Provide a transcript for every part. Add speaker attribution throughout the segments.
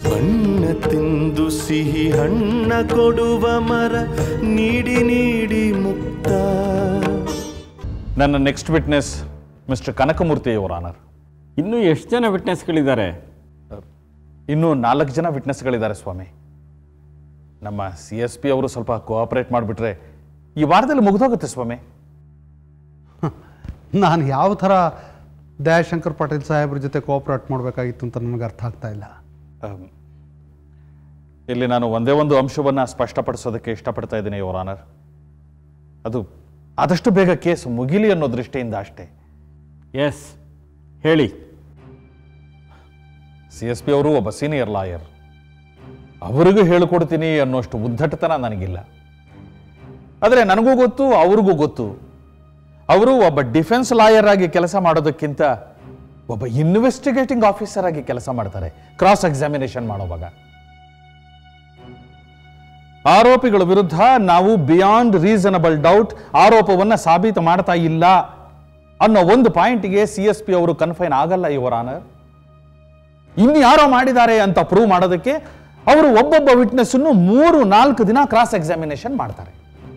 Speaker 1: ಬಣ್ಣ ತಿಂದು ಸಿಹಿ ಹಣ್ಣ ಕೊಡುವ ಮರ ನೀಡಿ ನೀಡಿ ಮುಕ್ತ
Speaker 2: ನನ್ನ ನೆಕ್ಸ್ಟ್ ವಿಟ್ನೆಸ್ ಮಿಸ್ಟರ್ ಕನಕಮೂರ್ತಿ ಅವರ ಆನರ್
Speaker 3: ಇನ್ನೂ ಎಷ್ಟು ಜನ ವಿಟ್ನೆಸ್ಗಳಿದ್ದಾರೆ
Speaker 2: ಇನ್ನೂ ನಾಲ್ಕು ಜನ ವಿಟ್ನೆಸ್ಗಳಿದ್ದಾರೆ ಸ್ವಾಮಿ ನಮ್ಮ ಸಿ ಎಸ್ ಪಿ ಅವರು ಸ್ವಲ್ಪ ಕೋಆಪರೇಟ್ ಮಾಡಿಬಿಟ್ರೆ ಈ ವಾರದಲ್ಲಿ ಮುಗಿದೋಗುತ್ತೆ ಸ್ವಾಮಿ
Speaker 4: ನಾನು ಯಾವ ಥರ ದಯಾಶಂಕರ್ ಪಾಟೀಲ್ ಸಾಹೇಬ್ರ ಜೊತೆ ಕೋಆಪ್ರೇಟ್ ಮಾಡಬೇಕಾಗಿತ್ತು ಅಂತ ನನಗೆ ಅರ್ಥ ಆಗ್ತಾ ಇಲ್ಲ
Speaker 2: ಅಮ್, ಇಲ್ಲಿ ನಾನು ಒಂದೇ ಒಂದು ಅಂಶವನ್ನು ಸ್ಪಷ್ಟಪಡಿಸೋದಕ್ಕೆ ಇಷ್ಟಪಡ್ತಾ ಇದ್ದೀನಿ ಯುವರ್ ಆನರ್ ಅದು ಆದಷ್ಟು ಬೇಗ ಕೇಸ್ ಮುಗಿಲಿ ಅನ್ನೋ ದೃಷ್ಟಿಯಿಂದ ಅಷ್ಟೇ
Speaker 3: ಎಸ್ ಹೇಳಿ
Speaker 2: ಸಿ ಎಸ್ ಪಿ ಅವರು ಒಬ್ಬ ಸೀನಿಯರ್ ಲಾಯರ್ ಅವರಿಗೂ ಹೇಳಿಕೊಡ್ತೀನಿ ಅನ್ನೋಷ್ಟು ಉದ್ದಟತನ ನನಗಿಲ್ಲ ಆದರೆ ನನಗೂ ಗೊತ್ತು ಅವ್ರಿಗೂ ಗೊತ್ತು ಅವರು ಒಬ್ಬ ಡಿಫೆನ್ಸ್ ಲಾಯರ್ ಆಗಿ ಕೆಲಸ ಮಾಡೋದಕ್ಕಿಂತ ಒಬ್ಬ ಇನ್ವೆಸ್ಟಿಗೇಟಿಂಗ್ ಆಫೀಸರ್ ಆಗಿ ಕೆಲಸ ಮಾಡ್ತಾರೆ ಕ್ರಾಸ್ ಎಕ್ಸಾಮಿನೇಷನ್ ಮಾಡುವಾಗ ಆರೋಪಿಗಳ ವಿರುದ್ಧ ನಾವು ಬಿಯಾಂಡ್ ರೀಸನಬಲ್ ಡೌಟ್ ಆರೋಪವನ್ನ ಸಾಬೀತು ಮಾಡ್ತಾ ಇಲ್ಲ ಅನ್ನೋ ಒಂದು ಪಾಯಿಂಟ್ಗೆ ಸಿ ಎಸ್ ಪಿ ಅವರು ಕನ್ಫೈನ್ ಆಗಲ್ಲ ಇವರ ಆನರ್ ಇನ್ಯಾರೋ ಮಾಡಿದ್ದಾರೆ ಅಂತ ಪ್ರೂವ್ ಮಾಡೋದಕ್ಕೆ ಅವರು ಒಬ್ಬೊಬ್ಬ ವಿಟ್ನೆಸ್ ಅನ್ನು ಮೂರು ನಾಲ್ಕು ದಿನ ಕ್ರಾಸ್ ಎಕ್ಸಾಮಿನೇಷನ್ ಮಾಡ್ತಾರೆ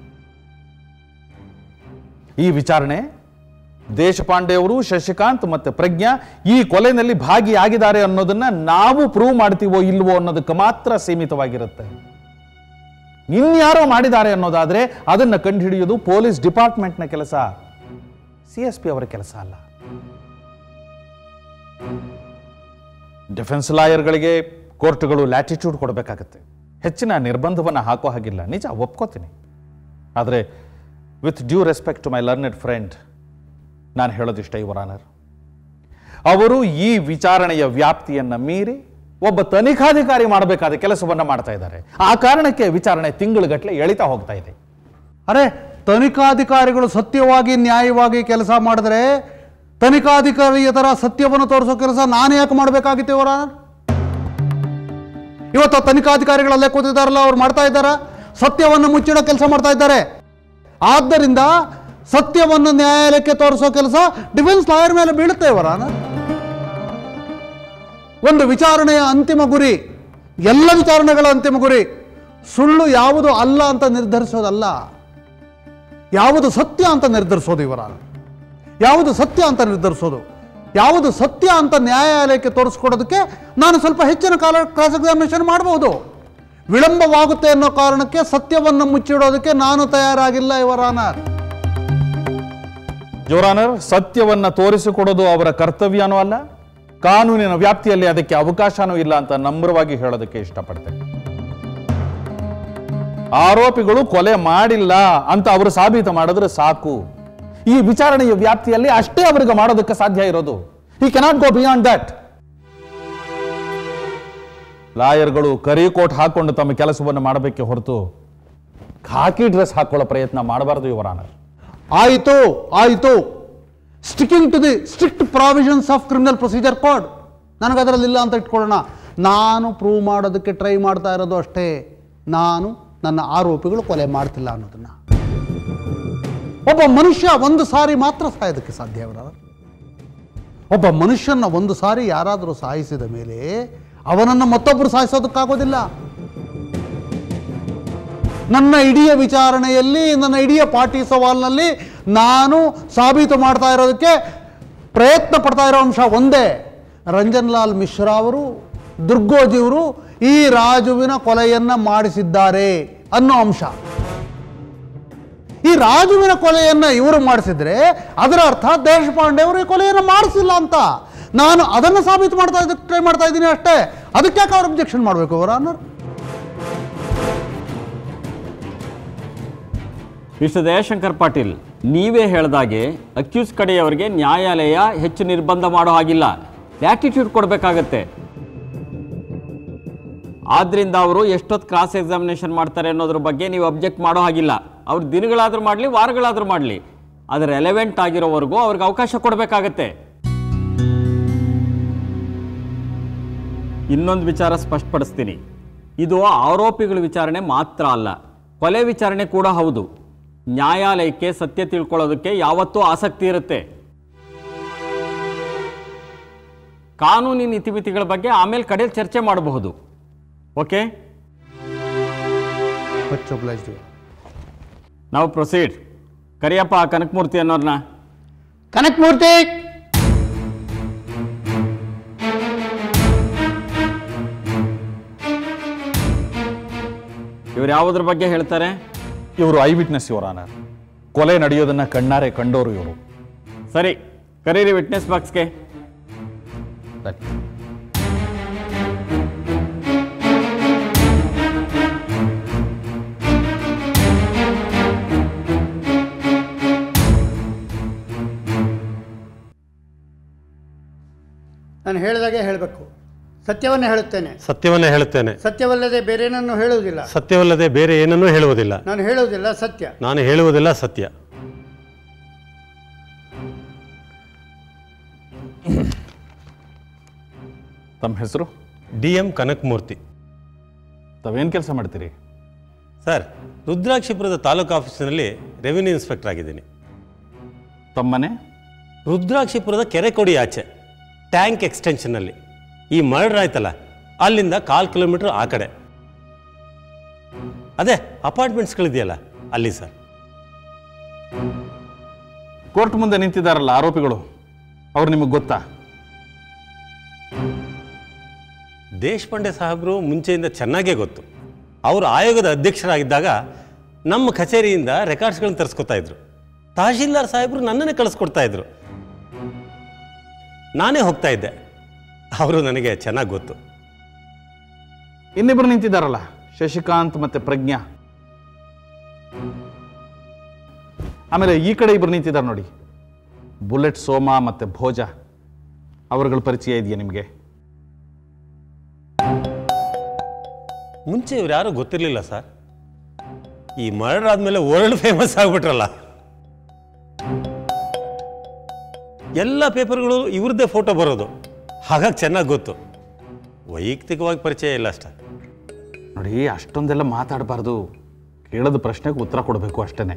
Speaker 2: ಈ ವಿಚಾರಣೆ ದೇಶಪಾಂಡೆ ಅವರು ಶಶಿಕಾಂತ್ ಮತ್ತೆ ಪ್ರಜ್ಞಾ ಈ ಕೊಲೆನಲ್ಲಿ ಭಾಗಿಯಾಗಿದ್ದಾರೆ ಅನ್ನೋದನ್ನ ನಾವು ಪ್ರೂವ್ ಮಾಡ್ತೀವೋ ಇಲ್ವೋ ಅನ್ನೋದಕ್ಕೆ ಮಾತ್ರ ಸೀಮಿತವಾಗಿರುತ್ತೆ ಇನ್ಯಾರೋ ಮಾಡಿದ್ದಾರೆ ಅನ್ನೋದಾದ್ರೆ ಅದನ್ನ ಕಂಡುಹಿಡಿಯೋದು ಪೊಲೀಸ್ ಡಿಪಾರ್ಟ್ಮೆಂಟ್ನ ಕೆಲಸ ಸಿ ಎಸ್ ಪಿ ಅವರ ಕೆಲಸ ಅಲ್ಲ ಡಿಫೆನ್ಸ್ ಲಾಯರ್ಗಳಿಗೆ ಕೋರ್ಟ್ಗಳು ಲ್ಯಾಟಿಟ್ಯೂಡ್ ಕೊಡಬೇಕಾಗತ್ತೆ ಹೆಚ್ಚಿನ ನಿರ್ಬಂಧವನ್ನು ಹಾಕೋ ಹಾಗಿಲ್ಲ ನಿಜ ಒಪ್ಕೋತೀನಿ ಆದರೆ with due respect to my learned friend ನಾನು ಹೇಳೋದಿಷ್ಟ ಇವರ ಆನರ್ ಅವರು ಈ ವಿಚಾರಣೆಯ ವ್ಯಾಪ್ತಿಯನ್ನು ಮೀರಿ ಒಬ್ಬ ತನಿಖಾಧಿಕಾರಿ ಮಾಡಬೇಕಾದ ಕೆಲಸವನ್ನ ಮಾಡ್ತಾ ಇದ್ದಾರೆ ಆ ಕಾರಣಕ್ಕೆ ವಿಚಾರಣೆ ತಿಂಗಳುಗಟ್ಟಲೆ ಎಳಿತಾ ಹೋಗ್ತಾ ಇದೆ
Speaker 4: ಅರೆ ತನಿಖಾಧಿಕಾರಿಗಳು ಸತ್ಯವಾಗಿ ನ್ಯಾಯವಾಗಿ ಕೆಲಸ ಮಾಡಿದ್ರೆ ತನಿಖಾಧಿಕಾರಿಯ ಥರ ಸತ್ಯವನ್ನು ತೋರಿಸೋ ಕೆಲಸ ನಾನು ಯಾಕೆ ಮಾಡಬೇಕಾಗಿತ್ತು ಇವರ ಇವತ್ತು ಆ ತನಿಖಾಧಿಕಾರಿಗಳಲ್ಲೇ ಕೂತಿದ್ದಾರಲ್ಲ ಅವ್ರು ಮಾಡ್ತಾ ಇದ್ದಾರಾ ಸತ್ಯವನ್ನು ಮುಚ್ಚಿಡೋ ಕೆಲಸ ಮಾಡ್ತಾ ಇದ್ದಾರೆ ಆದ್ದರಿಂದ ಸತ್ಯವನ್ನು ನ್ಯಾಯಾಲಯಕ್ಕೆ ತೋರಿಸೋ ಕೆಲಸ ಡಿಫೆನ್ಸ್ ಲಾಯರ್ ಮೇಲೆ ಬೀಳುತ್ತೆ ಇವರ ಒಂದು ವಿಚಾರಣೆಯ ಅಂತಿಮ ಗುರಿ ಎಲ್ಲ ವಿಚಾರಣೆಗಳ ಅಂತಿಮ ಗುರಿ ಸುಳ್ಳು ಯಾವುದು ಅಲ್ಲ ಅಂತ ನಿರ್ಧರಿಸೋದಲ್ಲ ಯಾವುದು ಸತ್ಯ ಅಂತ ನಿರ್ಧರಿಸೋದು ಇವರ ಯಾವುದು ಸತ್ಯ ಅಂತ ನಿರ್ಧರಿಸೋದು ಯಾವುದು ಸತ್ಯ ಅಂತ ನ್ಯಾಯಾಲಯಕ್ಕೆ ತೋರಿಸ್ಕೊಡೋದಕ್ಕೆ ನಾನು ಸ್ವಲ್ಪ ಹೆಚ್ಚಿನ ಕಾಲ ಕ್ರಾಸ್ ಎಕ್ಸಾಮಿನೇಷನ್ ಮಾಡಬಹುದು ವಿಳಂಬವಾಗುತ್ತೆ ಅನ್ನೋ ಕಾರಣಕ್ಕೆ ಸತ್ಯವನ್ನು ಮುಚ್ಚಿಡೋದಕ್ಕೆ ನಾನು ತಯಾರಾಗಿಲ್ಲ ಇವರ
Speaker 2: ಜೋರಾನರ್ ಸತ್ಯವನ್ನ ತೋರಿಸಿಕೊಡೋದು ಅವರ ಕರ್ತವ್ಯನೂ ಅಲ್ಲ ಕಾನೂನಿನ ವ್ಯಾಪ್ತಿಯಲ್ಲಿ ಅದಕ್ಕೆ ಅವಕಾಶನೂ ಇಲ್ಲ ಅಂತ ನಮ್ರವಾಗಿ ಹೇಳೋದಕ್ಕೆ ಇಷ್ಟಪಡ್ತೇನೆ ಆರೋಪಿಗಳು ಕೊಲೆ ಮಾಡಿಲ್ಲ ಅಂತ ಅವರು ಸಾಬೀತು ಮಾಡಿದ್ರೆ ಸಾಕು ಈ ವಿಚಾರಣೆಯ ವ್ಯಾಪ್ತಿಯಲ್ಲಿ ಅಷ್ಟೇ ಅವರಿಗೆ ಮಾಡೋದಕ್ಕೆ ಸಾಧ್ಯ ಇರೋದು ಈ ಕೆನಾಟ್ ಗೋ ಬಿಯಾಂಡ್ ದಟ್ ಲಾಯರ್ಗಳು ಕರಿ ಕೋಟ್ ಹಾಕೊಂಡು ತಮ್ಮ ಕೆಲಸವನ್ನು ಮಾಡಬೇಕೆ ಹೊರತು ಖಾಕಿ ಡ್ರೆಸ್ ಹಾಕೊಳ್ಳೋ ಪ್ರಯತ್ನ ಮಾಡಬಾರದು ಇವರಾನರ್
Speaker 4: ಆಯಿತು ಆಯಿತು sticking to the strict provisions of criminal procedure code ನನಗೆ ಅದರಲ್ಲಿ ಇಲ್ಲ ಅಂತ ಇಟ್ಕೊಳ್ಳೋಣ ನಾನು ಪ್ರೂವ್ ಮಾಡೋದಕ್ಕೆ ಟ್ರೈ ಮಾಡ್ತಾ ಇರೋದು ಅಷ್ಟೇ ನಾನು ನನ್ನ ಆರೋಪಿಗಳು ಕೊಲೆ ಮಾಡ್ತಿಲ್ಲ ಅನ್ನೋದನ್ನ ಒಬ್ಬ ಮನುಷ್ಯ ಒಂದು ಸಾರಿ ಮಾತ್ರ ಸಾಯೋದಕ್ಕೆ ಸಾಧ್ಯ ಅವರ ಒಬ್ಬ ಮನುಷ್ಯನ ಒಂದು ಸಾರಿ ಯಾರಾದರೂ ಸಾಯಿಸಿದ ಮೇಲೆ ಅವನನ್ನು ಮತ್ತೊಬ್ಬರು ಸಾಯಿಸೋದಕ್ಕಾಗೋದಿಲ್ಲ ನನ್ನ ಇಡೀ ವಿಚಾರಣೆಯಲ್ಲಿ ನನ್ನ ಇಡೀ ಪಾರ್ಟಿ ಸವಾಲ್ನಲ್ಲಿ ನಾನು ಸಾಬೀತು ಮಾಡ್ತಾ ಇರೋದಕ್ಕೆ ಪ್ರಯತ್ನ ಪಡ್ತಾ ಇರೋ ಅಂಶ ಒಂದೇ ರಂಜನ್ ಲಾಲ್ ಮಿಶ್ರಾ ಅವರು ದುರ್ಗೋಜಿಯವರು ಈ ರಾಜುವಿನ ಕೊಲೆಯನ್ನ ಮಾಡಿಸಿದ್ದಾರೆ ಅನ್ನೋ ಅಂಶ ಈ ರಾಜುವಿನ ಕೊಲೆಯನ್ನ ಇವರು ಮಾಡಿಸಿದ್ರೆ ಅದರ ಅರ್ಥ ದೇಶಪಾಂಡೆ ಅವರು ಈ ಕೊಲೆಯನ್ನು ಮಾಡಿಸಿಲ್ಲ ಅಂತ ನಾನು ಅದನ್ನು ಸಾಬೀತು ಮಾಡ್ತಾ ಇದ್ದಕ್ಕೆ ಟ್ರೈ ಮಾಡ್ತಾ ಇದ್ದೀನಿ ಅಷ್ಟೇ ಅದಕ್ಕೆ ಯಾಕೆ ಅವ್ರು ಅಬ್ಜೆಕ್ಷನ್ ಮಾಡಬೇಕು ಅವರ
Speaker 3: ಮಿಸ್ಟರ್ ದಯಾಶಂಕರ್ ಪಾಟೀಲ್ ನೀವೇ ಹೇಳ್ದಾಗೆ ಅಕ್ಯೂಸ್ ಕಡೆಯವರಿಗೆ ನ್ಯಾಯಾಲಯ ಹೆಚ್ಚು ನಿರ್ಬಂಧ ಮಾಡೋ ಹಾಗಿಲ್ಲ ಲ್ಯಾಟಿಟ್ಯೂಡ್ ಕೊಡಬೇಕಾಗತ್ತೆ ಆದ್ರಿಂದ ಅವರು ಎಷ್ಟೊತ್ತು ಕ್ರಾಸ್ ಎಕ್ಸಾಮಿನೇಷನ್ ಮಾಡ್ತಾರೆ ಅನ್ನೋದ್ರ ಬಗ್ಗೆ ನೀವು ಅಬ್ಜೆಕ್ಟ್ ಮಾಡೋ ಹಾಗಿಲ್ಲ ಅವ್ರು ದಿನಗಳಾದ್ರೂ ಮಾಡಲಿ ವಾರಗಳಾದ್ರೂ ಮಾಡಲಿ ಅದು ರೆಲೆವೆಂಟ್ ಆಗಿರೋವರೆಗೂ ಅವ್ರಿಗೆ ಅವಕಾಶ ಕೊಡಬೇಕಾಗತ್ತೆ ಇನ್ನೊಂದು ವಿಚಾರ ಸ್ಪಷ್ಟಪಡಿಸ್ತೀನಿ ಇದು ಆರೋಪಿಗಳ ವಿಚಾರಣೆ ಮಾತ್ರ ಅಲ್ಲ ಕೊಲೆ ವಿಚಾರಣೆ ಕೂಡ ಹೌದು ನ್ಯಾಯಾಲಯಕ್ಕೆ ಸತ್ಯ ತಿಳ್ಕೊಳ್ಳೋದಕ್ಕೆ ಯಾವತ್ತೂ ಆಸಕ್ತಿ ಇರುತ್ತೆ ಕಾನೂನಿನ ಇತಿಮಿತಿಗಳ ಬಗ್ಗೆ ಆಮೇಲೆ ಕಡೆ ಚರ್ಚೆ ಮಾಡಬಹುದು ಓಕೆ
Speaker 4: ಮಚ್ ಒಬ್ಲೈಸ್ಡ್
Speaker 3: ನಾವು ಪ್ರೊಸೀಡ್ ಕರಿಯಪ್ಪ ಆ ಕನಕಮೂರ್ತಿ ಅನ್ನೋರ್ನ
Speaker 4: ಕನಕ್ ಮೂರ್ತಿ
Speaker 3: ಇವ್ರು ಯಾವುದ್ರ ಬಗ್ಗೆ ಹೇಳ್ತಾರೆ
Speaker 2: ಇವರು ಐ ವಿಟ್ನೆಸ್ ಯುವರ್ ಆನರ್ ಕೊಲೆ ನಡೆಯೋದನ್ನ ಕಣ್ಣಾರೆ ಕಂಡೋರು ಇವರು
Speaker 3: ಸರಿ ಕರೀರಿ ವಿಟ್ನೆಸ್ ಬಾಕ್ಸ್ಗೆ
Speaker 5: ನಾನು ಹೇಳಿದಾಗೆ ಹೇಳಬೇಕು ಸತ್ಯವನ್ನೇ ಹೇಳುತ್ತೇನೆ
Speaker 6: ಸತ್ಯವನ್ನೇ ಹೇಳುತ್ತೇನೆ
Speaker 5: ಸತ್ಯವಲ್ಲದೆ ಬೇರೇನನ್ನು ಹೇಳುವುದಿಲ್ಲ
Speaker 6: ಸತ್ಯವಲ್ಲದೆ ಬೇರೆ ಏನನ್ನೂ ಹೇಳುವುದಿಲ್ಲ
Speaker 5: ನಾನು ಹೇಳುವುದಿಲ್ಲ ಸತ್ಯ
Speaker 6: ನಾನು ಹೇಳುವುದಿಲ್ಲ ಸತ್ಯ
Speaker 2: ತಮ್ಮ ಹೆಸರು
Speaker 6: ಡಿ ಎಂ ಕನಕಮೂರ್ತಿ
Speaker 2: ತಾವೇನು ಕೆಲಸ ಮಾಡ್ತೀರಿ
Speaker 6: ಸರ್ ರುದ್ರಾಕ್ಷಿಪುರದ ತಾಲೂಕು ಆಫೀಸಿನಲ್ಲಿ ರೆವಿನ್ಯೂ ಇನ್ಸ್ಪೆಕ್ಟರ್ ಆಗಿದ್ದೀನಿ
Speaker 2: ತಮ್ಮನೆ
Speaker 6: ರುದ್ರಾಕ್ಷಿಪುರದ ಕೆರೆ ಕೊಡಿ ಆಚೆ ಟ್ಯಾಂಕ್ ಎಕ್ಸ್ಟೆನ್ಷನ್ನಲ್ಲಿ ಈ ಮರ್ಡರ್ ಆಯ್ತಲ್ಲ ಅಲ್ಲಿಂದ ಕಾಲು ಕಿಲೋಮೀಟ್ರ್ ಆ ಕಡೆ ಅದೇ ಅಪಾರ್ಟ್ಮೆಂಟ್ಸ್ಗಳಿದೆಯಲ್ಲ ಅಲ್ಲಿ ಸರ್
Speaker 2: ಕೋರ್ಟ್ ಮುಂದೆ ನಿಂತಿದ್ದಾರಲ್ಲ ಆರೋಪಿಗಳು ಅವ್ರು ನಿಮಗೆ ಗೊತ್ತಾ
Speaker 6: ದೇಶಪಾಂಡೆ ಸಾಹೇಬರು ಮುಂಚೆಯಿಂದ ಚೆನ್ನಾಗೇ ಗೊತ್ತು ಅವರು ಆಯೋಗದ ಅಧ್ಯಕ್ಷರಾಗಿದ್ದಾಗ ನಮ್ಮ ಕಚೇರಿಯಿಂದ ರೆಕಾರ್ಡ್ಸ್ಗಳನ್ನ ತರಿಸ್ಕೊತಾ ಇದ್ರು ತಹಶೀಲ್ದಾರ್ ಸಾಹೇಬರು ನನ್ನನ್ನೇ ಕಳಿಸ್ಕೊಡ್ತಾ ಇದ್ರು ನಾನೇ ಹೋಗ್ತಾ ಇದ್ದೆ ಅವರು ನನಗೆ ಚೆನ್ನಾಗಿ ಗೊತ್ತು
Speaker 2: ಇನ್ನಿಬ್ರು ನಿಂತಿದ್ದಾರಲ್ಲ ಶಶಿಕಾಂತ್ ಮತ್ತೆ ಪ್ರಜ್ಞಾ ಆಮೇಲೆ ಈ ಕಡೆ ಇಬ್ರು ನಿಂತಿದ್ದಾರೆ ನೋಡಿ ಬುಲೆಟ್ ಸೋಮ ಮತ್ತೆ ಭೋಜ ಅವರುಗಳ ಪರಿಚಯ ಇದೆಯಾ ನಿಮಗೆ
Speaker 6: ಮುಂಚೆ ಇವ್ರು ಯಾರೂ ಗೊತ್ತಿರಲಿಲ್ಲ ಸರ್ ಈ ಮರ್ಡರ್ ಆದಮೇಲೆ ವರ್ಲ್ಡ್ ಫೇಮಸ್ ಆಗ್ಬಿಟ್ರಲ್ಲ ಎಲ್ಲ ಪೇಪರ್ಗಳು ಇವ್ರದ್ದೇ ಫೋಟೋ ಬರೋದು ಹಾಗಾಗಿ ಚೆನ್ನಾಗಿ ಗೊತ್ತು ವೈಯಕ್ತಿಕವಾಗಿ ಪರಿಚಯ ಇಲ್ಲ ಅಷ್ಟೇ
Speaker 2: ನೋಡಿ ಅಷ್ಟೊಂದೆಲ್ಲ ಮಾತಾಡಬಾರ್ದು ಕೇಳದ ಪ್ರಶ್ನೆಗೆ ಉತ್ತರ ಕೊಡಬೇಕು ಅಷ್ಟೇ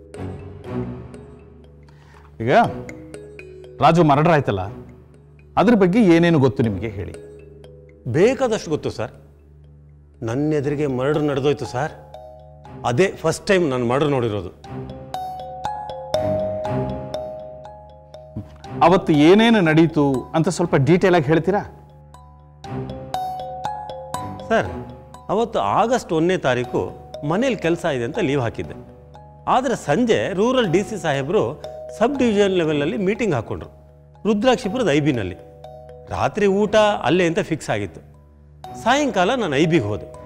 Speaker 2: ಈಗ ರಾಜು ಮರ್ಡರ್ ಆಯ್ತಲ್ಲ ಅದ್ರ ಬಗ್ಗೆ ಏನೇನು ಗೊತ್ತು ನಿಮಗೆ ಹೇಳಿ
Speaker 6: ಬೇಕಾದಷ್ಟು ಗೊತ್ತು ಸರ್ ನನ್ನ ಎದುರಿಗೆ ಮರ್ಡರ್ ನಡೆದೋಯ್ತು ಸರ್ ಅದೇ ಫಸ್ಟ್ ಟೈಮ್ ನಾನು ಮರ್ಡರ್ ನೋಡಿರೋದು
Speaker 2: ಅವತ್ತು ಏನೇನು ನಡೀತು ಅಂತ ಸ್ವಲ್ಪ ಡೀಟೇಲ್ ಆಗಿ ಹೇಳ್ತೀರಾ
Speaker 6: ಸರ್ ಅವತ್ತು ಆಗಸ್ಟ್ ಒಂದನೇ ತಾರೀಕು ಮನೇಲಿ ಕೆಲಸ ಇದೆ ಅಂತ ಲೀವ್ ಹಾಕಿದ್ದೆ ಆದರೆ ಸಂಜೆ ರೂರಲ್ ಡಿ ಸಿ ಸಾಹೇಬರು ಸಬ್ ಡಿವಿಷನ್ ಲೆವೆಲಲ್ಲಿ ಮೀಟಿಂಗ್ ಹಾಕ್ಕೊಂಡ್ರು ರುದ್ರಾಕ್ಷಿಪುರದ ಐ ಬಿನಲ್ಲಿ ರಾತ್ರಿ ಊಟ ಅಲ್ಲೇ ಅಂತ ಫಿಕ್ಸ್ ಆಗಿತ್ತು ಸಾಯಂಕಾಲ ನಾನು ಐ ಬಿಗೆ ಹೋದೆ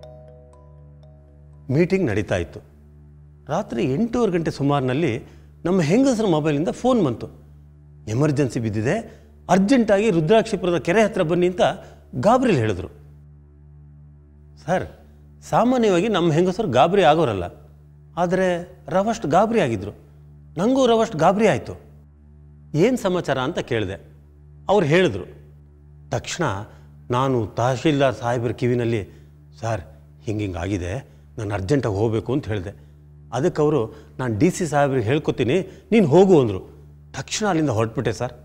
Speaker 6: ಮೀಟಿಂಗ್ ನಡೀತಾ ಇತ್ತು ರಾತ್ರಿ ಎಂಟೂವರೆ ಗಂಟೆ ಸುಮಾರಿನಲ್ಲಿ ನಮ್ಮ ಹೆಂಗಸರ ಮೊಬೈಲಿಂದ ಫೋನ್ ಬಂತು ಎಮರ್ಜೆನ್ಸಿ ಬಿದ್ದಿದೆ ಅರ್ಜೆಂಟಾಗಿ ರುದ್ರಾಕ್ಷಿಪುರದ ಕೆರೆ ಹತ್ರ ಬನ್ನಿ ಅಂತ ಗಾಬರಿಲಿ ಹೇಳಿದ್ರು ಸರ್ ಸಾಮಾನ್ಯವಾಗಿ ನಮ್ಮ ಹೆಂಗಸರು ಗಾಬರಿ ಆಗೋರಲ್ಲ ಆದರೆ ರವಷ್ಟು ಗಾಬರಿ ಆಗಿದ್ರು ನನಗೂ ರವಷ್ಟು ಗಾಬರಿ ಆಯಿತು ಏನು ಸಮಾಚಾರ ಅಂತ ಕೇಳಿದೆ ಅವ್ರು ಹೇಳಿದ್ರು ತಕ್ಷಣ ನಾನು ತಹಶೀಲ್ದಾರ್ ಸಾಹೇಬರ ಕಿವಿನಲ್ಲಿ ಸರ್ ಹಿಂಗಿಂಗೆ ಆಗಿದೆ ನಾನು ಅರ್ಜೆಂಟಾಗಿ ಹೋಗಬೇಕು ಅಂತ ಹೇಳಿದೆ ಅದಕ್ಕೆ ಅವರು ನಾನು ಡಿ ಸಿ ಸಾಹೇಬ್ರಿಗೆ ಹೇಳ್ಕೊತೀನಿ ನೀನು ಹೋಗು ಅಂದರು ತಕ್ಷಣ ಅಲ್ಲಿಂದ ಹೊರಟ್ಬಿಟ್ಟೆ ಸರ್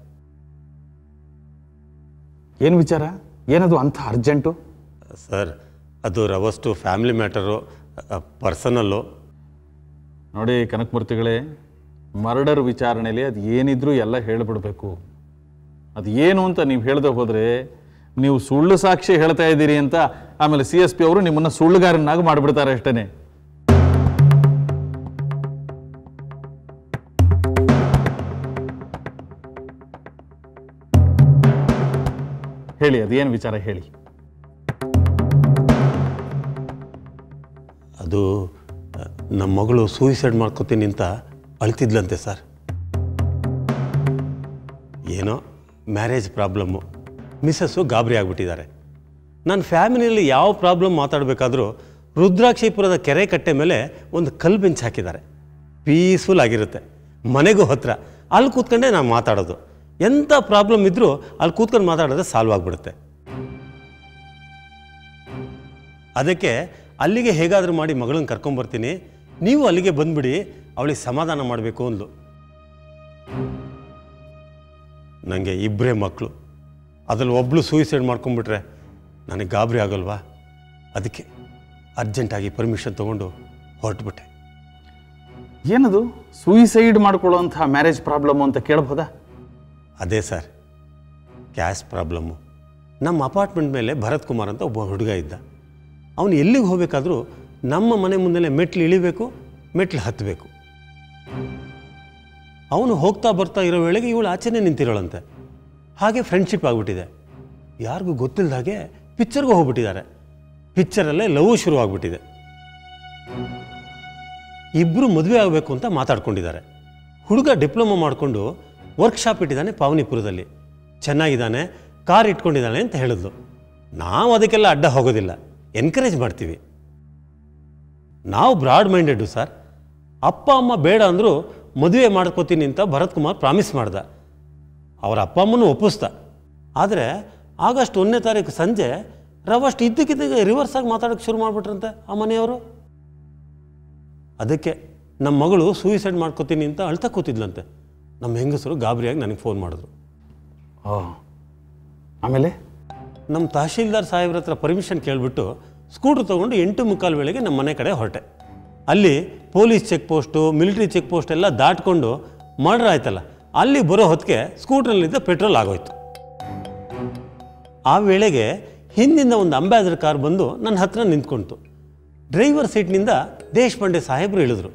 Speaker 2: ಏನು ವಿಚಾರ ಏನದು ಅಂಥ ಅರ್ಜೆಂಟು
Speaker 6: ಸರ್ ಅದು ರವಷ್ಟು ಫ್ಯಾಮಿಲಿ ಮ್ಯಾಟರು ಪರ್ಸನಲ್ಲು
Speaker 2: ನೋಡಿ ಕನಕಮೂರ್ತಿಗಳೇ ಮರ್ಡರ್ ವಿಚಾರಣೆಯಲ್ಲಿ ಅದು ಏನಿದ್ರೂ ಎಲ್ಲ ಹೇಳಿಬಿಡ್ಬೇಕು ಅದು ಏನು ಅಂತ ನೀವು ಹೇಳದೆ ಹೋದರೆ ನೀವು ಸುಳ್ಳು ಸಾಕ್ಷಿ ಹೇಳ್ತಾ ಇದ್ದೀರಿ ಅಂತ ಆಮೇಲೆ ಸಿ ಎಸ್ ಪಿ ಅವರು ನಿಮ್ಮನ್ನು ಸುಳ್ಳುಗಾರನಾಗಿ ಮಾಡಿಬಿಡ್ತಾರೆ ಅಷ್ಟೇ ಹೇಳಿ ಅದೇನು ವಿಚಾರ ಹೇಳಿ
Speaker 6: ಅದು ಅ, ನಮ್ಮ ಮಗಳು ಸೂಯಿಸೈಡ್ ಮಾಡ್ಕೋತೀನಿ ಅಂತ ಅಳ್ತಿದ್ಲಂತೆ ಸರ್ ಏನೋ ಮ್ಯಾರೇಜ್ ಪ್ರಾಬ್ಲಮ್ಮು ಮಿಸ್ಸಸ್ಸು ಗಾಬರಿ ಆಗಿಬಿಟ್ಟಿದ್ದಾರೆ ನನ್ನ ಫ್ಯಾಮಿಲಿಯಲ್ಲಿ ಯಾವ ಪ್ರಾಬ್ಲಮ್ ಮಾತಾಡಬೇಕಾದ್ರೂ ರುದ್ರಾಕ್ಷಿಪುರದ ಕೆರೆ ಕಟ್ಟೆ ಮೇಲೆ ಒಂದು ಕಲ್ಲು ಬೆಂಚ್ ಹಾಕಿದ್ದಾರೆ ಪೀಸ್ಫುಲ್ ಆಗಿರುತ್ತೆ ಮನೆಗೂ ಹತ್ರ ಅಲ್ಲಿ ಕೂತ್ಕೊಂಡೇ ನಾನು ಮಾತಾಡೋದು ಎಂಥ ಪ್ರಾಬ್ಲಮ್ ಇದ್ದರೂ ಅಲ್ಲಿ ಕೂತ್ಕೊಂಡು ಮಾತಾಡಿದ್ರೆ ಸಾಲ್ವ್ ಆಗಿಬಿಡುತ್ತೆ ಅದಕ್ಕೆ ಅಲ್ಲಿಗೆ ಹೇಗಾದರೂ ಮಾಡಿ ಮಗಳನ್ನ ಕರ್ಕೊಂಬರ್ತೀನಿ ನೀವು ಅಲ್ಲಿಗೆ ಬಂದ್ಬಿಡಿ ಅವಳಿಗೆ ಸಮಾಧಾನ ಮಾಡಬೇಕು ಅಂದ್ಲು ನನಗೆ ಇಬ್ಬರೇ ಮಕ್ಕಳು ಅದ್ರಲ್ಲಿ ಒಬ್ಳು ಸೂಯಿಸೈಡ್ ಮಾಡ್ಕೊಂಬಿಟ್ರೆ ನನಗೆ ಗಾಬರಿ ಆಗಲ್ವಾ ಅದಕ್ಕೆ ಅರ್ಜೆಂಟಾಗಿ ಪರ್ಮಿಷನ್ ತೊಗೊಂಡು ಹೊರಟುಬಿಟ್ಟೆ
Speaker 2: ಏನದು ಸೂಯಿಸೈಡ್ ಮಾಡ್ಕೊಳ್ಳೋಂಥ ಮ್ಯಾರೇಜ್ ಪ್ರಾಬ್ಲಮ್ ಅಂತ ಕೇಳ್ಬೋದಾ
Speaker 6: ಅದೇ ಸರ್ ಗ್ಯಾಸ್ ಪ್ರಾಬ್ಲಮ್ಮು ನಮ್ಮ ಅಪಾರ್ಟ್ಮೆಂಟ್ ಮೇಲೆ ಭರತ್ ಕುಮಾರ್ ಅಂತ ಒಬ್ಬ ಹುಡುಗ ಇದ್ದ ಅವನು ಎಲ್ಲಿಗೆ ಹೋಗಬೇಕಾದ್ರೂ ನಮ್ಮ ಮನೆ ಮುಂದೆ ಮೆಟ್ಲು ಇಳಿಬೇಕು ಮೆಟ್ಲು ಹತ್ತಬೇಕು ಅವನು ಹೋಗ್ತಾ ಬರ್ತಾ ಇರೋ ವೇಳೆಗೆ ಇವಳು ಆಚೆನೇ ನಿಂತಿರೋಳಂತೆ ಹಾಗೆ ಫ್ರೆಂಡ್ಶಿಪ್ ಆಗಿಬಿಟ್ಟಿದೆ ಯಾರಿಗೂ ಗೊತ್ತಿಲ್ಲದ ಹಾಗೆ ಪಿಕ್ಚರ್ಗೂ ಹೋಗ್ಬಿಟ್ಟಿದ್ದಾರೆ ಪಿಕ್ಚರಲ್ಲೇ ಲವ್ ಶುರು ಆಗ್ಬಿಟ್ಟಿದೆ ಇಬ್ಬರು ಮದುವೆ ಆಗಬೇಕು ಅಂತ ಮಾತಾಡ್ಕೊಂಡಿದ್ದಾರೆ ಹುಡುಗ ಡಿಪ್ಲೊಮಾ ಮಾಡಿಕೊಂಡು ವರ್ಕ್ಶಾಪ್ ಇಟ್ಟಿದ್ದಾನೆ ಪಾವನಿಪುರದಲ್ಲಿ ಚೆನ್ನಾಗಿದ್ದಾನೆ ಕಾರ್ ಇಟ್ಕೊಂಡಿದ್ದಾನೆ ಅಂತ ಹೇಳಿದ್ಲು ನಾವು ಅದಕ್ಕೆಲ್ಲ ಅಡ್ಡ ಹೋಗೋದಿಲ್ಲ ಎನ್ಕರೇಜ್ ಮಾಡ್ತೀವಿ ನಾವು ಬ್ರಾಡ್ ಮೈಂಡೆಡ್ಡು ಸರ್ ಅಪ್ಪ ಅಮ್ಮ ಬೇಡ ಅಂದರೂ ಮದುವೆ ಮಾಡ್ಕೋತೀನಿ ಅಂತ ಭರತ್ ಕುಮಾರ್ ಪ್ರಾಮಿಸ್ ಮಾಡ್ದ ಅವರ ಅಪ್ಪ ಅಮ್ಮನೂ ಒಪ್ಪಿಸ್ದ ಆದರೆ ಆಗಸ್ಟ್ ಒಂದನೇ ತಾರೀಕು ಸಂಜೆ ರವಷ್ಟು ಇದ್ದಕ್ಕಿದ್ದಾಗ ರಿವರ್ಸ್ ಆಗಿ ಮಾತಾಡೋಕ್ಕೆ ಶುರು ಮಾಡಿಬಿಟ್ರಂತೆ ಆ ಮನೆಯವರು ಅದಕ್ಕೆ ನಮ್ಮ ಮಗಳು ಸೂಯಿಸೈಡ್ ಮಾಡ್ಕೋತೀನಿ ಅಂತ ಅಳ್ತಾ ಕೂತಿದ್ಲಂತೆ ನಮ್ಮ ಹೆಂಗಸರು ಗಾಬರಿಯಾಗಿ ನನಗೆ ಫೋನ್ ಮಾಡಿದ್ರು
Speaker 2: ಓ ಆಮೇಲೆ
Speaker 6: ನಮ್ಮ ತಹಶೀಲ್ದಾರ್ ಸಾಹೇಬ್ರ ಹತ್ರ ಪರ್ಮಿಷನ್ ಕೇಳಿಬಿಟ್ಟು ಸ್ಕೂಟ್ರ್ ತೊಗೊಂಡು ಎಂಟು ಮುಕ್ಕಾಲು ವೇಳೆಗೆ ನಮ್ಮ ಮನೆ ಕಡೆ ಹೊರಟೆ ಅಲ್ಲಿ police check post military check post ಎಲ್ಲ ದಾಟ್ಕೊಂಡು ಮರ್ಡರ್ ಆಯ್ತಲ್ಲ ಅಲ್ಲಿ ಬರೋ ಹೊತ್ತಿಗೆ ಸ್ಕೂಟ್ರಲ್ಲಿದ್ದ ಪೆಟ್ರೋಲ್ ಆಗೋಯ್ತು ಆ ವೇಳೆಗೆ ಹಿಂದಿಂದ ಒಂದು ಅಂಬಾಸಡರ್ ಕಾರ್ ಬಂದು ನನ್ನ ಹತ್ರ ನಿಂತ್ಕೊಳ್ತು ಡ್ರೈವರ್ ಸೀಟ್ನಿಂದ ದೇಶಪಾಂಡೆ ಸಾಹೇಬರು ಇಳಿದ್ರು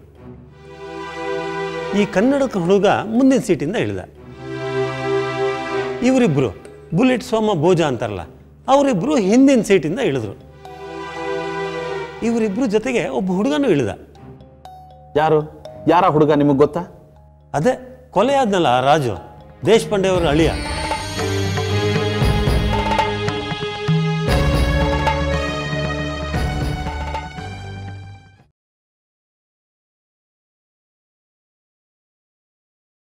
Speaker 6: ಈ ಕನ್ನಡಕ ಹುಡುಗ ಮುಂದಿನ ಸೀಟಿಂದ ಇಳಿದ ಇವರಿಬ್ಬರು ಬುಲೆಟ್ ಸೋಮ ಬೋಜ ಅಂತಾರಲ್ಲ ಅವರಿಬ್ಬರು ಹಿಂದಿನ ಸೀಟಿಂದ ಇಳಿದ್ರು ಇವರಿಬ್ಬರು ಜೊತೆಗೆ ಒಬ್ಬ ಹುಡುಗನೂ ಇಳಿದ
Speaker 2: ಯಾರು ಯಾರ ಹುಡುಗ ನಿಮಗೆ ಗೊತ್ತಾ
Speaker 6: ಅದೇ ಕೊಲೆ ಆದ್ನಲ್ಲ ಆ ರಾಜು ದೇಶಪಾಂಡೆ ಅವರ ಅಳಿಯ